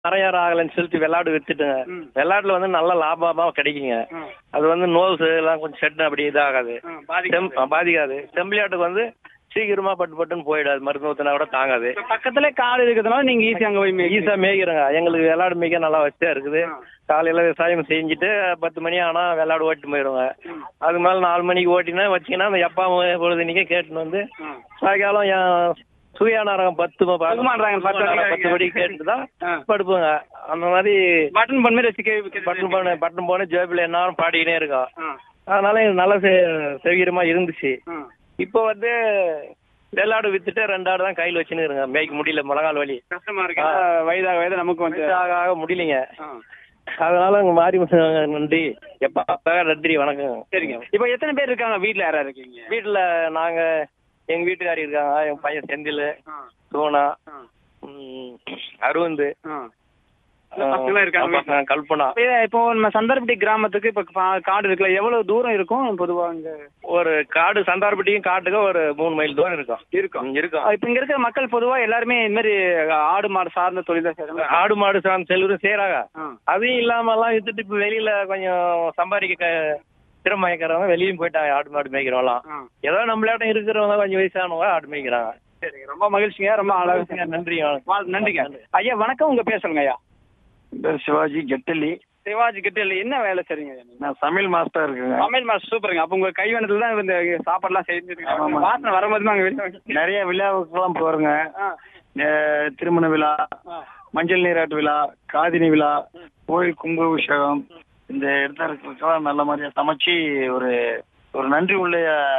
நிறைய ஆகலைன்னு சொல்லிட்டு வெள்ளாடு வித்துட்டுங்க ம். வெள்ளாட்டுல வந்து நல்ல லாபமா கிடைக்குங்க ம். அது வந்து நோஸ் எல்லாம் கொஞ்சம் செட் அப்படி இதாகாது ம், பாதிக்காது. செம்- ஆ, பாதிக்காது செம்பிளியாட்டுக்கு வந்து சீக்கிரமா பட்டு பட்டுன்னு போயிடாது மருந்து ஊத்தினா கூட தாங்காது இப்ப பக்கத்துல காடு இருக்கிறதுனால நீங்க ஈஸியா அங்க போய் மேய்க்கலாம். ஈஸியா மேய்க்கிறோங்க எங்களுக்கு வெள்ளாடு மேய்க்க நல்லா வசதியா இருக்குது ஆ. காலையில விவசாயம் செஞ்சுட்டு பத்து மணி ஆனா வெள்ளாடு ஓட்டிட்டு போயிடுங்க ம். அது மேல நாலு மணிக்கு ஓட்டினா வச்சீங்கன்னா அந்த எப்பா பொழுதுனிக்கே கேட்டுன்னு வந்து ம். சாயங்காலம் என் சுயானாரகம் பத்து ம- சுகுமான்றாங்க, பத்து மணிக்கு பத்து மணிக்கு கேட்டு தான் ஆ. படுப்போங்க அந்த மாதிரி பட்டன் பண்ண மாதிரி வச்சு கே- பட்டன் போன பட்டன் போன ஜேபில் என்னாலும் பாடிக்கினே இருக்கோம் ஆ. அதனால இது நல்ல செ- செவீரமா இருந்துச்சு ஆ. இப்போ வந்து வெள்ளாடு வித்துட்டு ரெண்டு ஆடு தான் கையில் வச்சுன்னு இருங்க மேய்க்க முடியல முழங்கால் வலி கஷ்டமா இருக்கு ஆ, வயதாக வயதாக நமக்கு வந்து ஆக ஆக முடியலைங்க ஆ. அதனால உங்க மாறி நன்றி எப்ப நன்றி வணக்கம் சரிங்க இப்போ எத்தனை பேர் இருக்காங்க வீட்ல யாரா இருக்கீங்க வீட்டுல நாங்க எங்க வீட்டுக்காரி இருக்காங்க என் பையன் செந்தில் ஆ. சோனா ஆ. ம், அரவிந்த் ஆ. பசங்களாம் இருக்காங்க பசங்க, கல்பனா இப்போ இப்போ நம்ம சந்தர்ப்பட்டி கிராமத்துக்கு இப்போ கா- காடு இருக்குல்ல எவ்வளவு தூரம் இருக்கும் பொதுவா இங்க ஒரு காடு சந்தார்பட்டியும் காட்டுக்கு ஒரு மூணு மைல் தூரம் இருக்கும் இருக்கும் ம், இருக்கும் இப்போ இங்க இருக்கிற மக்கள் பொதுவா எல்லாருமே இந்த மாதிரி ஆடு மாடு சார்ந்த தொழில் தான் செய்றாங்க ஆடு மாடு சார்ந்த செல்வரும் செய்யறாங்க ஆ. அதையும் இல்லாம எல்லாம் வித்துட்டு இப்ப வெளியில கொஞ்சம் சம்பாதிக்க க- திறமயக்கிறவங்க வெளியும் போயிட்டாங்க ஆடு மாடு மேய்க்கிறவங்களாம் ஆ. ஏதோ நம்மளாட்டம் இருக்கிறவங்க கொஞ்சம் வயசானவங்க ஆடு மேய்க்கிறாங்க சரிங்க ரொம்ப மகிழ்ச்சிங்க ரொம்ப அழகா நன்றி வா- நன்றிங்க ஐயா வணக்கம் உங்க பேர் சொல்லுங்க ஐயா பேர் சிவாஜி கெட்டலி சிவாஜி கிட்ட இல்ல என்ன வேலை சரிங்க ஐயா நீங்க? நான் சமையல் மாஸ்டர் இருக்குங்க சமையல் மாஸ்டர் சூப்பருங்க அப்ப உங்க கைவண்ணத்துல தான் இந்த சாப்பாடுலாம் செஞ்சிருக்கீங்க ஆமாம். வாசனை வரும்போது நாங்க வெளியே நிறைய விழாவுக்கெல்லாம் போறேங்க ஆ. அஹ் திருமண விழா ஆ. மஞ்சள் நீராட்டு விழா காதினி விழா கோயில் கும்பாபிஷேகம் இந்த இடத்துக்கெல்லாம் நல்ல மாதிரியா சமைச்சு ஒரு ஒரு நன்றி உள்ள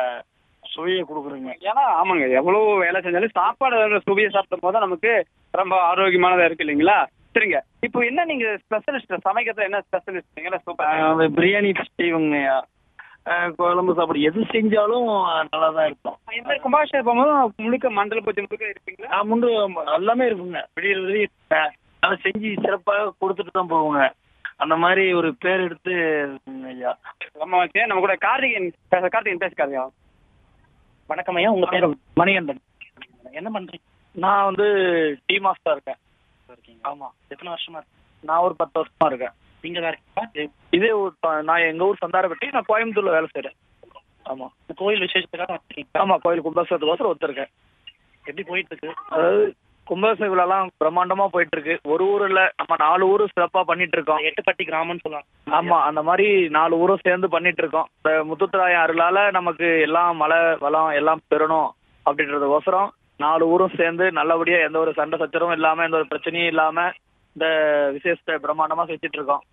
சுவையை கொடுக்குறேங்க ஏன்னா ஆமாங்க எவ்வளவு வேலை செஞ்சாலும் சாப்பாடு சுவையை சாப்பிடும் போது நமக்கு ரொம்ப ஆரோக்கியமானதா இருக்கு இல்லைங்களா சரிங்க இப்போ என்ன நீங்க ஸ்பெஷலிஸ்ட் சமைக்கிறதுல என்ன ஸ்பெஷலிஸ்ட் சூப்பர் அஹ் பிரியாணி செய்வோங்கய்யா அஹ் குழம்பு சாப்பாடு எது செஞ்சாலும் நல்லா தான் இருக்கும் இந்த கும்பாஷர் போகும்போது முழுக்க மண்டல பூஜை முழுக்க இருப்பீங்களா நான் முண்டு எல்லாமே இருக்குங்க விடியல் விடிய அதை செஞ்சு சிறப்பாக கொடுத்துட்டு தான் போவோங்க அந்த மாதிரி ஒரு பேர் எடுத்து இருக்குங்க ஐயா நம்ம வச்சு நம்ம கூட கார்த்திகேயன் பேச கார்த்திகேயன் பேசுக்காதீங்க வணக்கம் ஐயா உங்க பேர் மணிகண்டன் என்ன பண்றீங்க நான் வந்து டீ மாஸ்டர் இருக்கேன் ஆமா எத்தனை வருஷமா இருக்கு நான் ஒரு பத்து வருஷமா இருக்கேன் நீங்க தான் இருக்கீங்களா? இதே ஊர் ப- நான் எங்க ஊர் சந்தாரப்பட்டி நான் கோயம்புத்தூர்ல வேலை செய்றேன் ஆமா இந்த கோயில் விசேஷத்துக்காக வந்திருக்கீங்களா? ஆமா கோயில் கும்பாசத்துக்கோசரம் ஒருத்தருக்கேன் எப்படி போயிட்டு இருக்கு அதாவது கும்பாச விழாலாம் பிரம்மாண்டமா போயிட்டு இருக்கு ஒரு ஊர் இல்ல நம்ம நாலு ஊர் சிறப்பா பண்ணிட்டு இருக்கோம் எட்டுப்பட்டி கிராமம்னு சொல்லுவாங்க ஆமா அந்த மாதிரி நாலு ஊரும் சேர்ந்து பண்ணிட்டு இருக்கோம் இந்த முத்துத்துறாய அருளால நமக்கு எல்லாம் மழை வளம் எல்லாம் பெறணும் அப்படின்றதுக்கோசரம் நாலு ஊரும் சேர்ந்து நல்லபடியா எந்த ஒரு சண்டை சச்சரவும் இல்லாம எந்த ஒரு பிரச்சனையும் இல்லாம இந்த விசேஷத்தை பிரம்மாண்டமா செஞ்சுட்டு இருக்கோம்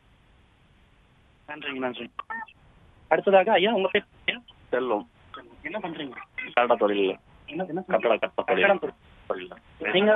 நன்றிங்க நன்றி அடுத்ததாக ஐயா உங்க பேர் ஐயா? செல்வம் என்ன பண்றீங்க கட்டட தொழில் என்ன என்ன கட்டட கட்ட கட்டடம் தொழில் தொழில் நீங்க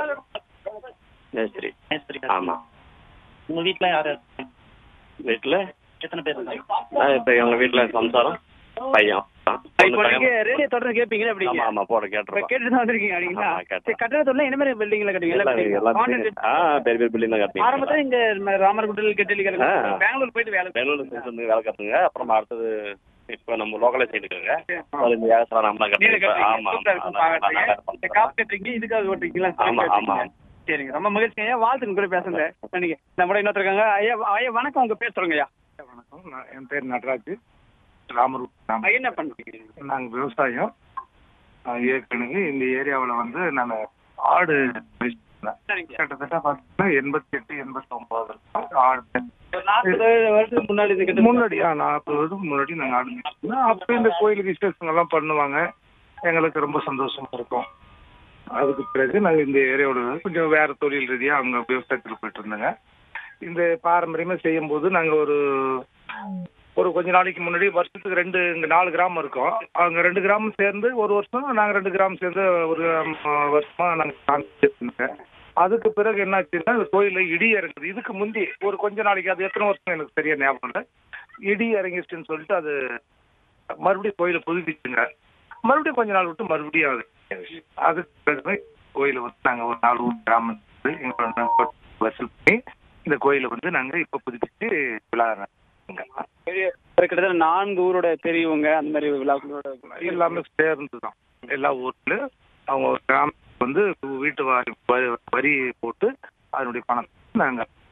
மேஸ்திரி மேஸ்திரி ஆமா உங்க வீட்ல யாரு இருக்காங்க? வீட்டில் எத்தனை பேர் இருக்காங்க இப்போ எங்கள் வீட்டில் சம்சாரம் பையன் தான். இப்போ பொண்ணு நீங்க பையன். ரேடியோ தொடர்ந்து கேட்பீங்களா ஆமா அப்படிங்க ஆமா போட இப்ப கேட்டிருக்கோம் கேட்டு தான் வந்திருக்கீங்க அப்படிங்களா ஆமா, கேட்டேன். சரி கட்டடத்துல என்ன மாதிரி பில்டிங்ல கட்டுவீங்க எல்லாம் எல்லாம் Content ஆ பெரிய பெரிய பில்டிங் தான் ஆரம்பத்துல கட்டிங்க இங்க நம்ம ராமர்குடில் கெட்டலி ஆ. பெங்களூர் போயிட்டு வேலை பெங்களூர் சைடு வந்து வேலை கட்டுங்க அப்புறம் அடுத்தது இப்போ நம்ம லோக்கலே சைடு இருக்குங்க அது இந்த ஏகசரா நம்ம தான் நீங்க கட்டுங்க ஆமா சூப்பரா இருக்கும் பாக்கறதுக்கு. இந்த காப்பு கட்டுறீங்க இதுக்காக ஓட்டுறீங்களா ஆமா, ஆமா. சரிங்க ரொம்ப மகிழ்ச்சி ஐயா வாழ்த்துக்கு கூட பேசுங்க நன்றிங்க நம்ம கூட இன்னொருத்தர் இருக்காங்க ஐயா ஐயா வணக்கம் உங்க பேர் சொல்லுங்க ஐயா வணக்கம் நான் என் பேர் நடராஜ் ராமர் ஐயா, என்ன பண்றீங்க நாங்கள் விவசாயம் ஆஹ் ஏற்கனவே இந்த ஏரியாவில் வந்து நான் ஆடு வச்சிருந்தேன். சரிங்க கிட்டத்தட்ட பார்த்தீங்கன்னா எண்பத்தி எட்டு எண்பத்தி ஒன்பது ஆடு ஒரு நாற்பது வருஷத்துக்கு முன்னாடி இது கிட்ட முன்னாடி ஆ நாற்பது வருஷத்துக்கு முன்னாடி நாங்கள் ஆடு வச்சிருந்தோம் அப்போ இந்த கோயில் விசேஷங்கள்லாம் பண்ணுவாங்க எங்களுக்கு ரொம்ப சந்தோஷமா இருக்கும் அதுக்கு பிறகு நாங்கள் இந்த ஏரியாவோட கொஞ்சம் வேற தொழில் ரீதியாக அவங்க விவசாயத்தில் போயிட்டு இருந்தோங்க இந்த பாரம்பரியமாக செய்யும்போது நாங்கள் ஒரு ஒரு கொஞ்ச நாளைக்கு முன்னாடி வருஷத்துக்கு ரெண்டு இங்கே நாலு கிராமம் இருக்கோம் அவங்க ரெண்டு கிராமம் சேர்ந்து ஒரு வருஷம் நாங்கள் ரெண்டு கிராமம் சேர்ந்து ஒரு ஆம், வருஷமா நாங்கள் அதுக்கு பிறகு என்னாச்சுன்னா இந்த கோயிலில் இடி இறங்குது இதுக்கு முந்தி ஒரு கொஞ்ச நாளைக்கு அது எத்தனை வருஷம் எனக்கு சரியா ஞாபகம் இல்லை இடி இறங்கிடுச்சுன்னு சொல்லிட்டு அது மறுபடியும் கோயிலை புதுப்பிச்சுங்க மறுபடியும் கொஞ்ச நாள் விட்டு மறுபடியும் அது அதுக்கு பிறகு கோயிலை வந்து நாங்கள் ஒரு நாலு ஊர் கிராமம் இருந்து எங்களோட வசூல் பண்ணி இந்த கோயிலை வந்து நாங்கள் இப்போ புதுப்பிச்சு விழா நடத்துறோங்க. பெரிய ஒரு கிட்டத்தட்ட நான்கு ஊரோட பெரியவங்க அந்த மாதிரி விழாக்களோட எல்லாமே சேர்ந்து தான் எல்லா ஊர்ல அவங்க ஒரு கிராமத்துக்கு வந்து வீட்டு வாரி வரி- வரி போட்டு அதனுடைய பணத்தை நாங்கள்